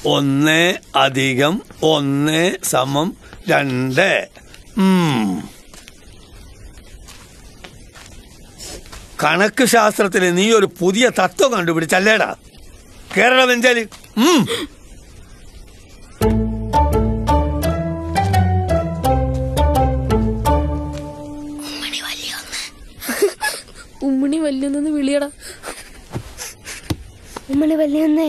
ഒന്ന് അധികം ഒന്ന് സമം രണ്ട് ഉം. കണക്ക് ശാസ്ത്രത്തിൽ നീ ഒരു പുതിയ തത്വം കണ്ടുപിടിച്ചല്ലേടാ കേരള വെഞ്ചാല് ഉം ഉമ്മണി വല്യൊന്നു വിളിയടാ ഉമ്മണി വലിയൊന്നേ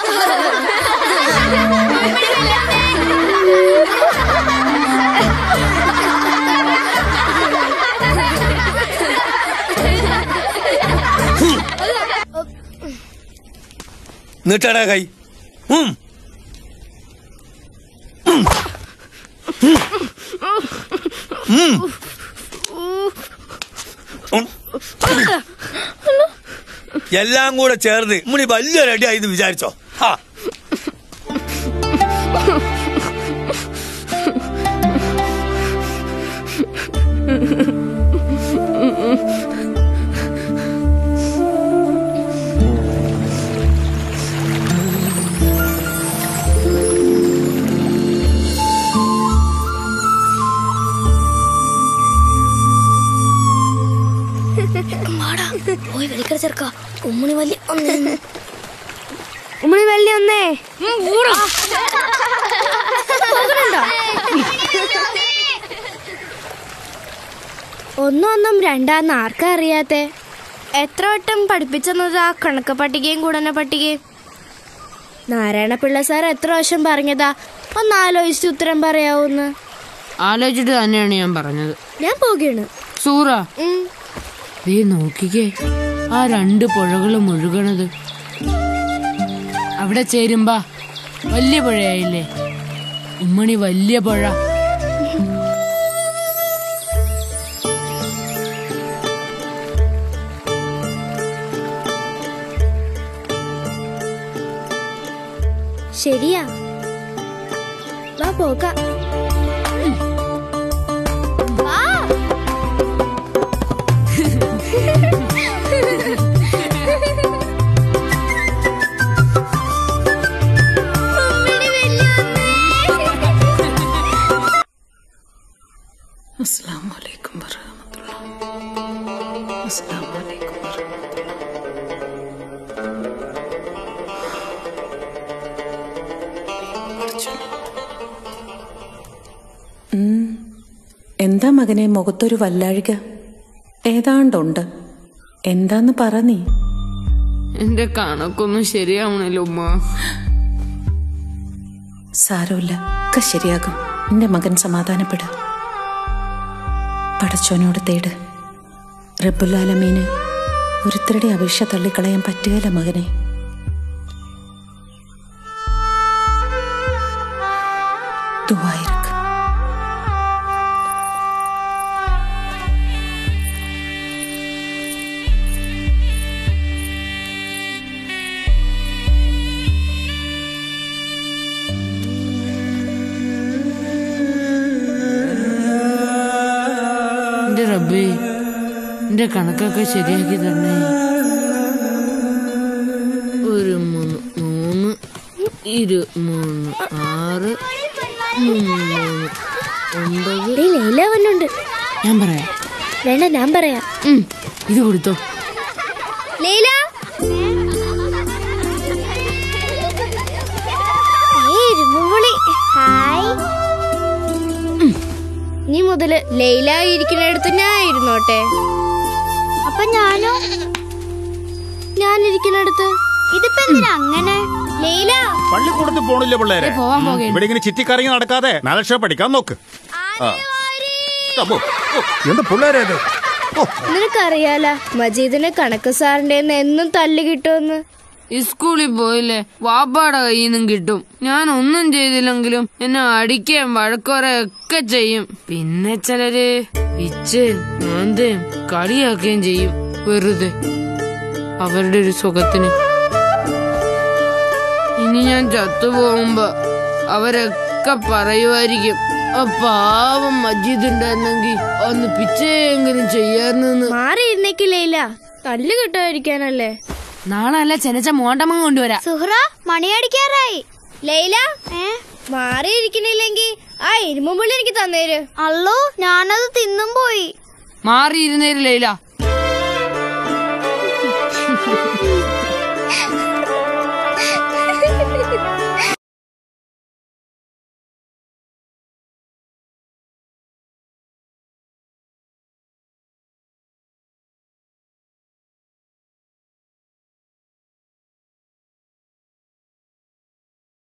നീട്ടടാ കൈ ഉം. ഉം. ഉം. ഉം. എല്ലാം കൂടെ ചേർന്ന് മുടി വലിയൊരു അടിയായി എന്ന് വിചാരിച്ചോ ഹാ പോയി വിളിക്കട ചെറുക്ക ഉമ്മണി വലിയ ഒന്നേ ഉമ്മണി വലിയ ഒന്നേ ഒന്നും ഒന്നും രണ്ടാന്ന് ആർക്കാ അറിയാത്തെ എത്ര വട്ടം പഠിപ്പിച്ചെന്നത് ആ കണക്ക് പട്ടികയും ഗുണന പട്ടികയും നാരായണ പിള്ള സാർ എത്ര വശം പറഞ്ഞതാ ഒന്ന് ആലോചിച്ച് ഉത്തരം പറയാവൂന്ന് ആലോചിച്ചിട്ട് തന്നെയാണ് ഞാൻ പറഞ്ഞത് ഞാൻ പോകുകയാണ് സൂറ ഉം. ദേ നോക്കിക്കേ ആ രണ്ട് പുഴകളും ഒഴുകണത് അവിടെ ചേരുമ്പാ വലിയ പുഴയായില്ലേ ഉമ്മണി വലിയ പുഴ ശരിയാ വാ പോകാം അസ്സാം വലൈക്കും വറഹമത്തുള്ള അസ്സാം വലൈക്കും എന്താ മകനെ മുഖത്തൊരു വല്ലാഴിക ഏതാണ്ടുണ്ട് എന്താന്ന് പറ നീ എന്റെ കണക്കൊന്നും ശരിയാവണില്ല ഉമ്മ സാരമില്ല ഒക്കെ ശരിയാകും എന്റെ മകൻ സമാധാനപ്പെട പടച്ചോനോട് തേട് റബ്ബുല്ലാലമീന് ഒരുത്തരുടെ അപേക്ഷ തള്ളിക്കളയാൻ പറ്റുകയില്ല മകനെ ദുവായിരിക്കും എന്റെ റബ്ബേ എന്റെ കണക്കൊക്കെ ശരിയാക്കി തന്നെ ഒരു മൂന്ന് മൂന്ന് ഇരു മൂന്ന് ആറ് മൂന്ന് മൂന്ന് ഒമ്പത് ഡേ ലൈല വന്നുണ്ട് ഞാൻ പറയാം വേണ്ട ഞാൻ പറയാം ഉം, ഇത് കൊടുത്തോ ലൈല ഏയ് ഇരുമ്പുളി ഹായ് നീ മുതല് ലൈല ഇരിക്കുന്നിടത്ത് ഞാൻ ഇരുന്നോട്ടെ അപ്പൊ ഞാനോ ഞാൻ ഇരിക്കുന്നിടത്ത് ഇതിപ്പോ എന്തിനാ അങ്ങനെ ലൈല പള്ളിക്കൂടത്തിൽ പോണില്ല പിള്ളേരെ പോവാൻ പോകേ ഇവിടെ ഇങ്ങനെ ചുറ്റിക്കറങ്ങി നടക്കാതെ നാലക്ഷരം പഠിക്കാൻ നോക്ക് ആ. അമ്മോ, ഓ, എന്ത് പിള്ളേരേത് ഓ നിനക്കറിയാല മജീദിന് കണക്ക് സാറിന്റെ എന്നും തല്ല് കിട്ടുമെന്ന് സ്കൂളിൽ പോയില്ലേ വാപ്പാടെ കയ്യിൽ നിന്നും കിട്ടും ഞാൻ ഒന്നും ചെയ്തില്ലെങ്കിലും എന്നെ അടിക്കുകയും വഴക്കുറയും ഒക്കെ ചെയ്യും പിന്നെ ചിലര് പിച്ചയും മാന്തയും കളിയാക്കുകയും ചെയ്യും വെറുതെ അവരുടെ ഒരു സുഖത്തിന് ഇനി ഞാൻ ചത്തുപോകുമ്പോ അവരൊക്കെ പറയുമായിരിക്കും ആ പാവം മജീദ് ഉണ്ടായിരുന്നെങ്കിൽ ഒന്ന് പിച്ചയെങ്കിലും ചെയ്യാറുന്ന് മാറി ഇരുന്നേക്ക് ലൈല തല്ല് കിട്ടുമായിരിക്കാനല്ലേ നാളെ അല്ല ചെനച്ച മോണ്ടമ്മ കൊണ്ടുവരാ സുഹ്റ മണിയടിക്കാറായി ലൈല മാറിയിരിക്കണില്ലെങ്കി ആ ഇരുമ്പുള്ളി എനിക്ക് തന്നേര് അല്ലോ ഞാനത് തിന്നും പോയി മാറിയിരുന്നേര് ലൈല